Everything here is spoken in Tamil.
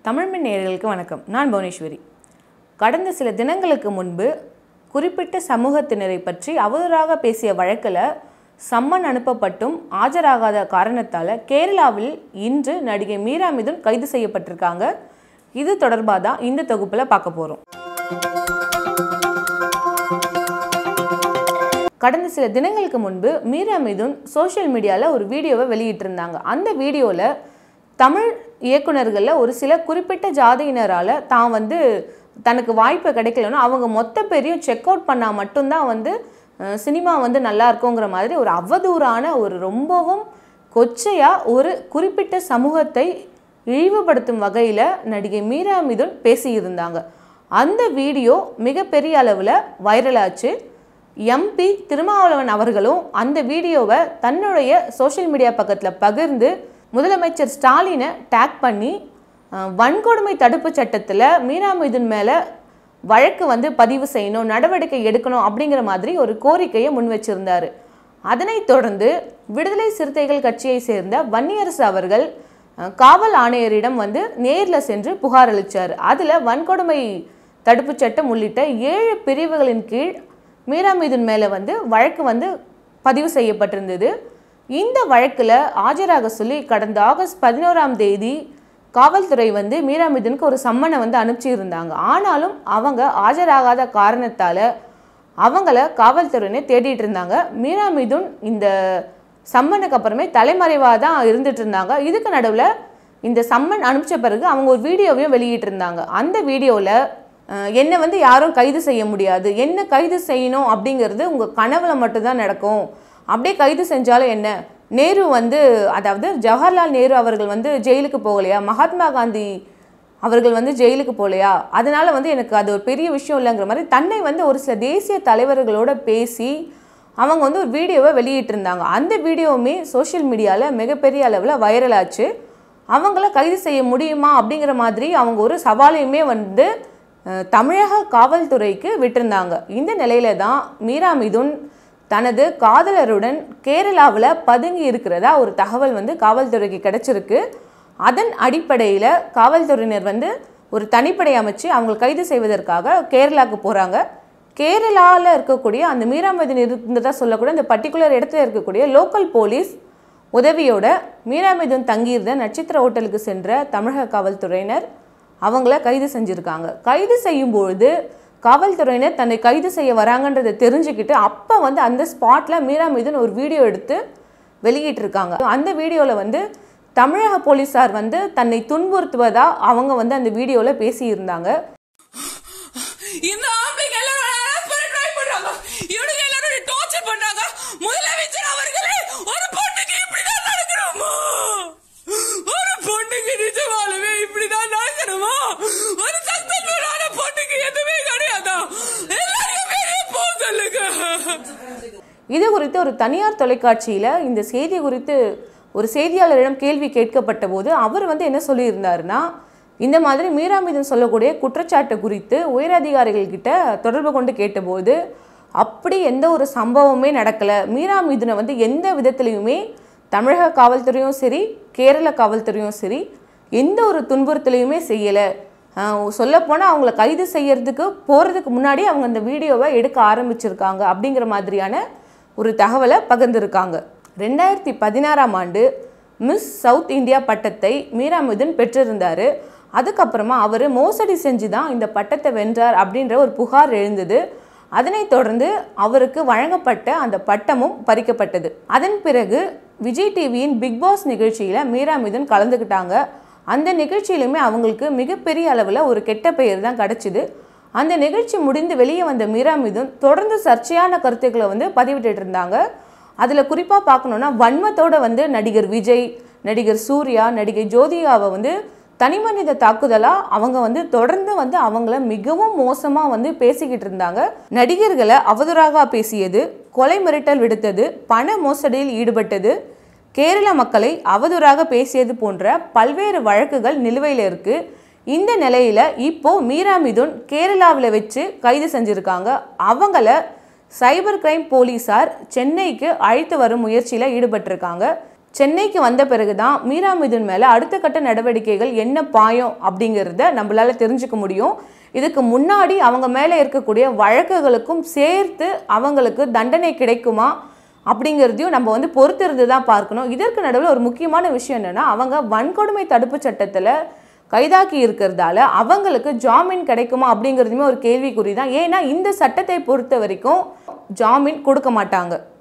தமிழ்மின் நேயர்களுக்கு வணக்கம் நான் புவனேஸ்வரி கடந்த சில தினங்களுக்கு முன்பு குறிப்பிட்ட சமூகத்தினரை பற்றி அவதூறாக பேசிய வழக்கில் சம்மன் அனுப்பப்பட்டும் ஆஜராகாத காரணத்தால் கேரளாவில் இன்று நடிகை மீரா மிதுன் கைது செய்யப்பட்டிருக்காங்க இது தொடர்பாக தான் இந்த தொகுப்பில் பார்க்க போகிறோம் கடந்த சில தினங்களுக்கு முன்பு மீரா மிதுன் சோஷியல் மீடியாவில் ஒரு வீடியோவை வெளியிட்டிருந்தாங்க அந்த வீடியோவில் தமிழ் இயக்குனர்களில் ஒரு சில குறிப்பிட்ட ஜாதியினரால் தான் வந்து தனக்கு வாய்ப்பு கிடைக்கலன்னா அவங்க மொத்த பேரையும் செக் அவுட் பண்ணால் மட்டும்தான் வந்து அஹ், சினிமா வந்து நல்லா இருக்குங்கிற மாதிரி ஒரு அவதூறான ஒரு ரொம்பவும் கொச்சையாக ஒரு குறிப்பிட்ட சமூகத்தை இழிவுபடுத்தும் வகையில் நடிகை மீரா மிதுன் பேசியிருந்தாங்க அந்த வீடியோ மிகப்பெரிய அளவில் வைரலாச்சு எம்பி திருமாவளவன் அவர்களும் அந்த வீடியோவை தன்னுடைய சோஷியல் மீடியா பக்கத்தில் பகிர்ந்து முதலமைச்சர் ஸ்டாலினை டேக் பண்ணி அஹ், வன்கொடுமை தடுப்பு சட்டத்தில் மீரா மிதுன் மேலே வழக்கு வந்து பதிவு செய்யணும் நடவடிக்கை எடுக்கணும் அப்படிங்கிற மாதிரி ஒரு கோரிக்கையை முன் வச்சிருந்தாரு அதனைத் தொடர்ந்து விடுதலை சிறுத்தைகள் கட்சியை சேர்ந்த வன்னியரசு அவர்கள் அஹ், காவல் ஆணையரிடம் வந்து நேரில் சென்று புகார் அளித்தார் அதில் வன்கொடுமை தடுப்புச் சட்டம் உள்ளிட்ட ஏழு பிரிவுகளின் கீழ் மீரா மிதுன் மேலே வந்து வழக்கு வந்து பதிவு செய்யப்பட்டிருந்தது இந்த வழக்கில் ஆஜராக சொல்லி கடந்த ஆகஸ்ட் பதினோராம் தேதி காவல்துறை வந்து மீரா மிதுனுக்கு ஒரு சம்மனை வந்து அனுப்பிச்சிருந்தாங்க ஆனாலும் அவங்க ஆஜராகாத காரணத்தால் அவங்கள காவல்துறையினர் தேடிட்டு இருந்தாங்க மீரா மிதுன் இந்த சம்மனுக்கு அப்புறமே தலைமறைவாக தான் இருந்துட்டு இருந்தாங்க இதுக்கு நடுவில் இந்த சம்மன் அனுப்பிச்ச பிறகு அவங்க ஒரு வீடியோவையும் வெளியிட்டிருந்தாங்க அந்த வீடியோவில் என்னை வந்து யாரும் கைது செய்ய முடியாது என்ன கைது செய்யணும் அப்படிங்கிறது உங்கள் கனவுல மட்டும்தான் நடக்கும் அப்படியே கைது செஞ்சாலும் என்ன நேரு வந்து அதாவது ஜவஹர்லால் நேரு அவர்கள் வந்து ஜெயிலுக்கு போகலையா மகாத்மா காந்தி அவர்கள் வந்து ஜெயிலுக்கு போகலையா அதனால வந்து எனக்கு அது ஒரு பெரிய விஷயம் இல்லைங்கிற மாதிரி தன்னை வந்து ஒரு சில தேசிய தலைவர்களோட பேசி அவங்க வந்து ஒரு வீடியோவை வெளியிட்டிருந்தாங்க அந்த வீடியோவுமே சோஷியல் மீடியாவில் மிகப்பெரிய அளவில் வைரலாச்சு அவங்கள கைது செய்ய முடியுமா அப்படிங்கிற மாதிரி அவங்க ஒரு சவாலையுமே வந்து அஹ், தமிழக காவல்துறைக்கு விட்டிருந்தாங்க இந்த நிலையில தான் மீரா மிதுன் தனது காதலருடன் கேரளாவில் பதுங்கி இருக்கிறதா ஒரு தகவல் வந்து காவல்துறைக்கு கிடைச்சிருக்கு அதன் அடிப்படையில் காவல்துறையினர் வந்து ஒரு தனிப்படை அமைச்சு அவங்களை கைது செய்வதற்காக கேரளாவுக்கு போகிறாங்க கேரளாவில் இருக்கக்கூடிய அந்த மீராமதின் இருந்ததா சொல்லக்கூடிய அந்த பர்டிகுலர் இடத்துல இருக்கக்கூடிய லோக்கல் போலீஸ் உதவியோட மீராமிதுன் தங்கியிருந்த நட்சத்திர ஹோட்டலுக்கு சென்ற தமிழக காவல்துறையினர் அவங்கள கைது செஞ்சுருக்காங்க கைது செய்யும் பொழுது காவல்துறையினர் தன்னை கைது செய்ய வராங்கன்றதை தெரிஞ்சுக்கிட்டு அப்போ வந்து அந்த ஸ்பாட்டில் மீராமிதுன் ஒரு வீடியோ எடுத்து வெளியிட்டிருக்காங்க அந்த வீடியோவில் வந்து தமிழக போலீஸார் வந்து தன்னை துன்புறுத்துவதா அவங்க வந்து அந்த வீடியோவில் பேசியிருந்தாங்க இந்த ஆம்பளைங்க எல்லாரும் harass பண்ண try பண்றாங்க. இவனுங்க எல்லாரும் torture பண்றாங்க. முதலமைச்சர் அவர்களே, ஒரு பொண்ணுக்கு இப்படிதான் நடக்கணுமா? ஒரு பொண்ணுக்கு நிஜமாலுமே இப்படிதான் நடக்கணுமா? ஒரு successful-ஆன பொண்ணுக்கு எதுவுமே கிடையாதா? எல்லாரையும் வெளியே போக சொல்லுங்க. இது குறித்து ஒரு தனியார் தொலைக்காட்சியில் இந்த செய்தி குறித்து ஒரு செய்தியாளரிடம் கேள்வி கேட்கப்பட்ட போது அவர் வந்து என்ன சொல்லியிருந்தாருன்னா இந்த மாதிரி மீராமிதன் சொல்லக்கூடிய குற்றச்சாட்டு குறித்து உயரதிகாரிகள் கிட்ட தொடர்பு கொண்டு கேட்டபோது அப்படி எந்த ஒரு சம்பவமே நடக்கலை மீராமிதுனை வந்து எந்த விதத்துலையுமே தமிழக காவல்துறையும் சரி கேரள காவல்துறையும் சரி எந்த ஒரு துன்புறுத்தலையுமே செய்யலை சொல்லப்போனால் அவங்கள கைது செய்யறதுக்கு போகிறதுக்கு முன்னாடி அவங்க அந்த வீடியோவை எடுக்க ஆரம்பிச்சிருக்காங்க அப்படிங்கிற மாதிரியான ஒரு தகவலை பகிர்ந்திருக்காங்க ரெண்டாயிரத்தி பதினாறாம் ஆண்டு மிஸ் சவுத் இந்தியா பட்டத்தை மீரா மிதுன் பெற்றிருந்தார் அதுக்கப்புறமா அவர் மோசடி செஞ்சு தான் இந்த பட்டத்தை வென்றார் அப்படின்ற ஒரு புகார் எழுந்தது அதனைத் தொடர்ந்து அவருக்கு வழங்கப்பட்ட அந்த பட்டமும் பறிக்கப்பட்டது அதன் பிறகு விஜய் டிவியின் பிக் பாஸ் நிகழ்ச்சியில் மீரா மிதுன் கலந்துக்கிட்டாங்க அந்த நிகழ்ச்சியிலுமே அவங்களுக்கு மிகப்பெரிய அளவில் ஒரு கெட்ட பெயர் தான் கிடச்சிது அந்த நிகழ்ச்சி முடிந்து வெளியே வந்த மீரா மிதுன் தொடர்ந்து சர்ச்சையான கருத்துக்களை வந்து பதிவிட்டுட்டு இருந்தாங்க அதில் குறிப்பாக பார்க்கணுன்னா வன்மத்தோட வந்து நடிகர் விஜய் நடிகர் சூர்யா நடிகை ஜோதிகாவை வந்து தனிமனித தாக்குதலாக அவங்க வந்து தொடர்ந்து வந்து அவங்கள மிகவும் மோசமாக வந்து பேசிக்கிட்டு இருந்தாங்க நடிகர்களை அவதூறாக பேசியது கொலை மிரட்டல் விடுத்தது பண மோசடியில் ஈடுபட்டது கேரள மக்களை அவதூறாக பேசியது போன்ற பல்வேறு வழக்குகள் நிலுவையில் இருக்கு இந்த நிலையில இப்போ மீரா மிதுன் கேரளாவில் வச்சு கைது செஞ்சிருக்காங்க அவங்கள சைபர் கிரைம் போலீசார் சென்னைக்கு அழைத்து வரும் முயற்சியில் ஈடுபட்டிருக்காங்க சென்னைக்கு வந்த பிறகு தான் மீரா மிதுன் மேலே அடுத்த கட்ட நடவடிக்கைகள் என்ன பாயம் அப்படிங்கிறத நம்மளால தெரிஞ்சுக்க முடியும் இதுக்கு முன்னாடி அவங்க மேலே இருக்கக்கூடிய வழக்குகளுக்கும் சேர்த்து அவங்களுக்கு தண்டனை கிடைக்குமா அப்படிங்கிறதையும் நம்ம வந்து பொறுத்திருந்து தான் பார்க்கணும் இதற்கு நடுவில் ஒரு முக்கியமான விஷயம் என்னன்னா அவங்க வன்கொடுமை தடுப்பு சட்டத்தில் கைதாக்கி இருக்கிறதால அவங்களுக்கு ஜாமீன் கிடைக்குமா அப்படிங்கிறதுமே ஒரு கேள்விக்குறி தான் ஏன்னா இந்த சட்டத்தை பொறுத்த வரைக்கும் ஜாமீன் கொடுக்க மாட்டாங்க